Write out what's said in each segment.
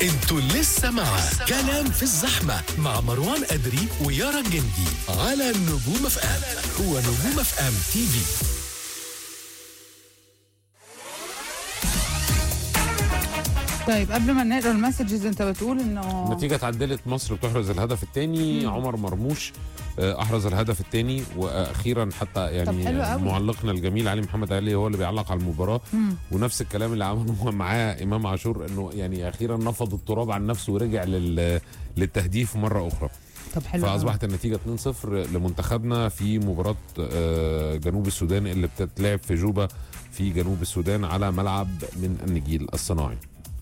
انتوا لسه مع كلام في الزحمة مع مروان أدري ويارا الجندي على نجوم اف ام هو نجوم اف ام تي في طيب قبل ما نقرا المسجز انت بتقول انه النتيجة اتعدلت مصر بتحرز الهدف الثاني عمر مرموش آه، احرز الهدف الثاني واخيرا حتى يعني حلو قوي. معلقنا الجميل علي محمد علي هو اللي بيعلق على المباراه مم. ونفس الكلام اللي عمله معاه امام عاشور انه يعني اخيرا نفض التراب عن نفسه ورجع لل للتهديف مره اخرى طب حلو قوي. فاصبحت النتيجه 2-0 لمنتخبنا في مباراه آه، جنوب السودان اللي بتتلعب في جوبا في جنوب السودان على ملعب من النجيل الصناعي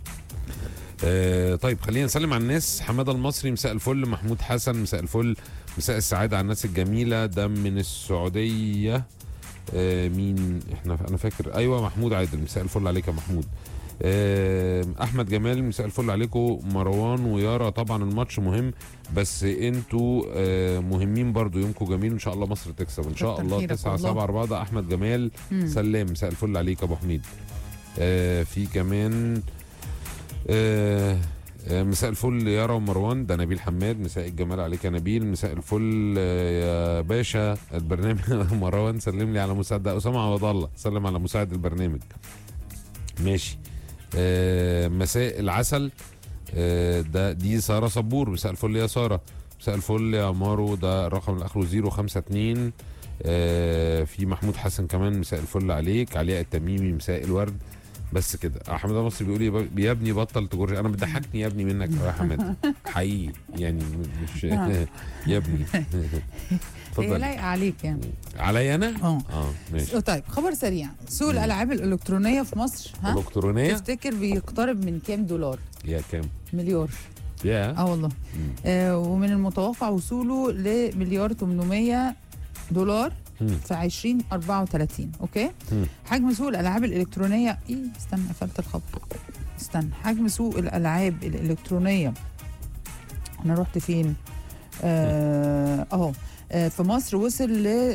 آه، طيب خلينا نسلم على الناس حماده المصري مساء الفل محمود حسن مساء الفل مساء السعاده على الناس الجميله ده من السعوديه آه، مين احنا انا فاكر ايوه محمود عادل مساء الفل عليك يا محمود آه، احمد جمال مساء الفل عليكم مروان ويارا طبعا الماتش مهم بس انتوا آه، مهمين برضو يومكم جميل ان شاء الله مصر تكسب ان شاء كتر الله خيرك 9 والله. 7 4 ده احمد جمال مم. سلام مساء الفل عليك يا ابو حميد آه في كمان آه آه، مساء الفل يارا ومروان ده نبيل حماد مساء الجمال عليك يا نبيل مساء الفل آه، يا باشا البرنامج مروان سلم لي على مساعد ده اسامه عوض الله سلم على مساعد البرنامج ماشي آه مساء العسل آه ده دي ساره صبور مساء الفل يا ساره مساء الفل يا مارو ده الرقم اللي اخره 052 آه في محمود حسن كمان مساء الفل عليك علياء التميمي مساء الورد بس كده احمد مصري بيقول لي ب- يا ابني بطل تجر انا بتضحكني يا ابني منك يا حماد حقيقي يعني مش آه. يا ابني هي اتفضل لايقه عليك يعني عليا انا اه اه ماشي طيب خبر سريع سوق الالعاب الالكترونيه في مصر ها الكترونيه تفتكر بيقترب من كام دولار يا كام مليار يا اه والله مم. آه ومن المتوقع وصوله لمليار 800 دولار مم. في 2034 اوكي مم. حجم سوق الالعاب الالكترونيه ايه استنى قفلت الخبر استنى حجم سوق الالعاب الالكترونيه انا رحت فين آه، اهو آه، في مصر وصل ل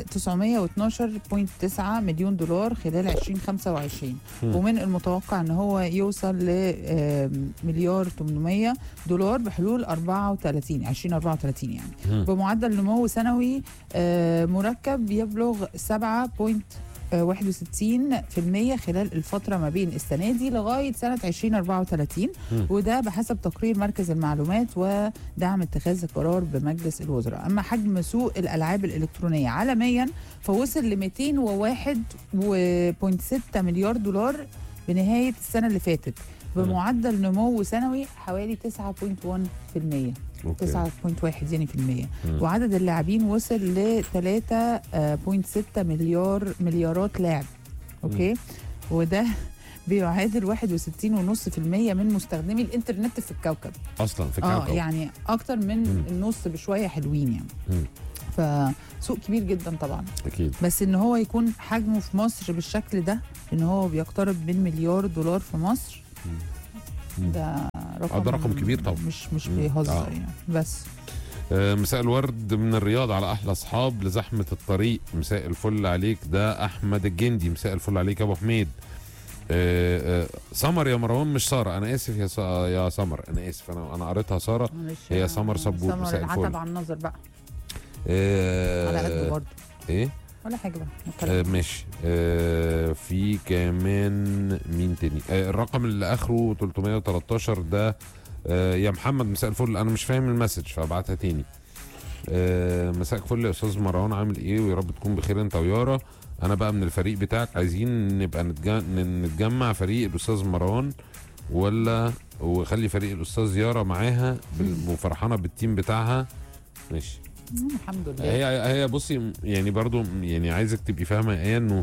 912.9 مليون دولار خلال 2025 مم. ومن المتوقع ان هو يوصل ل آه، مليار 800 دولار بحلول 34 2034 يعني مم. بمعدل نمو سنوي آه، مركب يبلغ 7.61% خلال الفترة ما بين السنة دي لغاية سنة 2034 مم. وده بحسب تقرير مركز المعلومات ودعم اتخاذ القرار بمجلس الوزراء أما حجم سوق الألعاب الإلكترونية عالميا فوصل ل 201.6 مليار دولار بنهاية السنة اللي فاتت بمعدل نمو سنوي حوالي 9.1% أوكي. 9.1 يعني في المية مم. وعدد اللاعبين وصل ل 3.6 مليار مليارات لاعب اوكي وده بيعادل 61.5% من مستخدمي الانترنت في الكوكب اصلا في اه كوكب يعني اكتر من مم. النص بشويه حلوين يعني مم. فسوق كبير جدا طبعا اكيد بس ان هو يكون حجمه في مصر بالشكل ده ان هو بيقترب من مليار دولار في مصر مم. ده رقم آه، ده رقم كبير طبعا. مش مش مم. بيهزر آه. يعني بس آه، مساء الورد من الرياض على احلى اصحاب لزحمه الطريق مساء الفل عليك ده احمد الجندي مساء الفل عليك يا ابو حميد آه، آه، سمر يا مروان مش ساره انا اسف يا سا- يا سمر انا اسف انا انا قريتها ساره معلش هي يا سمر صبور، سمر مساء العتب الفل. على النظر بقى آه، على قد برضه ايه ولا حاجه بقى آه نتكلم. ماشي آه في كمان مين تاني آه الرقم اللي اخره 313 ده آه يا محمد مساء الفل انا مش فاهم المسج فابعتها تاني آه مساء الفل يا استاذ مروان عامل ايه ويا رب تكون بخير انت ويارا انا بقى من الفريق بتاعك عايزين نبقى نتج- نتجمع فريق الاستاذ مروان ولا وخلي فريق الاستاذ يارا معاها بال- وفرحانه بالتيم بتاعها ماشي مم، الحمد لله هي هي بصي يعني برضو يعني عايزك تبقي فاهمه ايه انه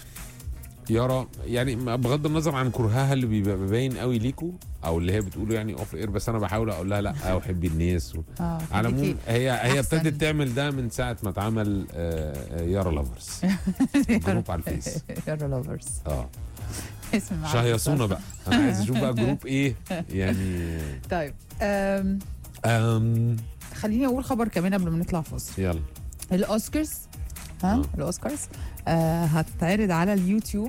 يارا يعني بغض النظر عن كرهها اللي بيبقى باين قوي ليكوا او اللي هي بتقوله يعني اوف اير بس انا بحاول اقول لها لا وحبي الناس و... اه على خليكي- العموم هي هي أحسن. ابتدت تعمل ده من ساعه ما اتعمل آه، آه، يارا لافرز جروب على الفيس يارا لافرز اه اسم معروف. شهيصونا بقى انا عايز اشوف بقى جروب ايه يعني طيب أم أم خليني اقول خبر كمان قبل ما نطلع فاصل يلا الاوسكارز ها آه. الاوسكارز آه هتتعرض على اليوتيوب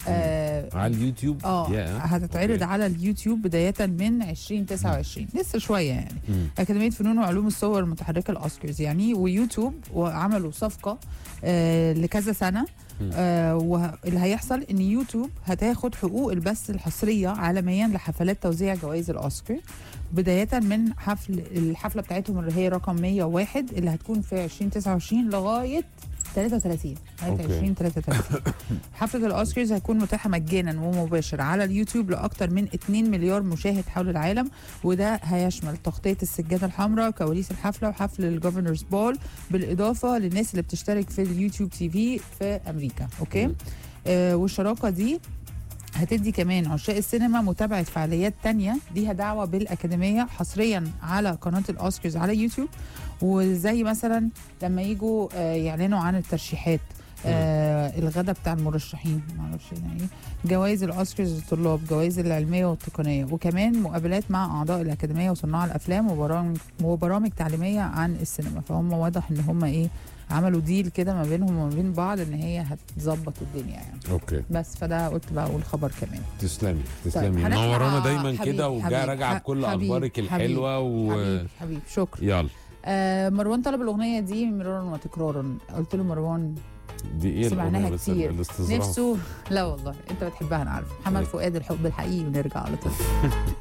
آه على اليوتيوب اه يا. هتتعرض أوكي. على اليوتيوب بدايه من 2029 لسه شويه يعني مم. اكاديميه فنون وعلوم الصور المتحركه الاوسكارز يعني ويوتيوب وعملوا صفقه آه لكذا سنه مم. آه واللي هيحصل ان يوتيوب هتاخد حقوق البث الحصريه عالميا لحفلات توزيع جوائز الاوسكار بدايه من حفل الحفله بتاعتهم اللي هي رقم 101 اللي هتكون في 2029 لغايه 33 لغايه أوكي. 2033 حفله الاوسكارز هتكون متاحه مجانا ومباشر على اليوتيوب لاكثر من 2 مليار مشاهد حول العالم وده هيشمل تغطيه السجاده الحمراء كواليس الحفله وحفل الجوفرنورز بول بالاضافه للناس اللي بتشترك في اليوتيوب تي في في امريكا اوكي مم. آه والشراكه دي هتدي كمان عشاق السينما متابعة فعاليات تانية ليها دعوة بالأكاديمية حصريا على قناة الأوسكارز على يوتيوب وزي مثلا لما يجوا آه، يعلنوا عن الترشيحات آه الغدا بتاع المرشحين معرفش يعني ايه جوائز الاوسكارز للطلاب جوائز العلميه والتقنيه وكمان مقابلات مع اعضاء الاكاديميه وصناع الافلام وبرامج وبرامج تعليميه عن السينما فهم واضح ان هم ايه عملوا ديل كده ما بينهم وما بين بعض ان هي هتظبط الدنيا يعني اوكي بس فده قلت بقى اقول خبر كمان تسلمي تسلمي هنطلع- منورانا آه، دايما حبيبي، كده وجايه حبيبي، راجعه بكل حبيبي، اخبارك حبيبي، الحلوه و حبيبي حبيبي شكرا يلا آه مروان طلب الاغنيه دي مرارا وتكرارا قلت له مروان دي ايه سمعناها الأغنية بس كتير. الاستظراف نفسه لا والله انت بتحبها انا عارفه محمد أيوة. فؤاد الحب الحقيقي ونرجع على طول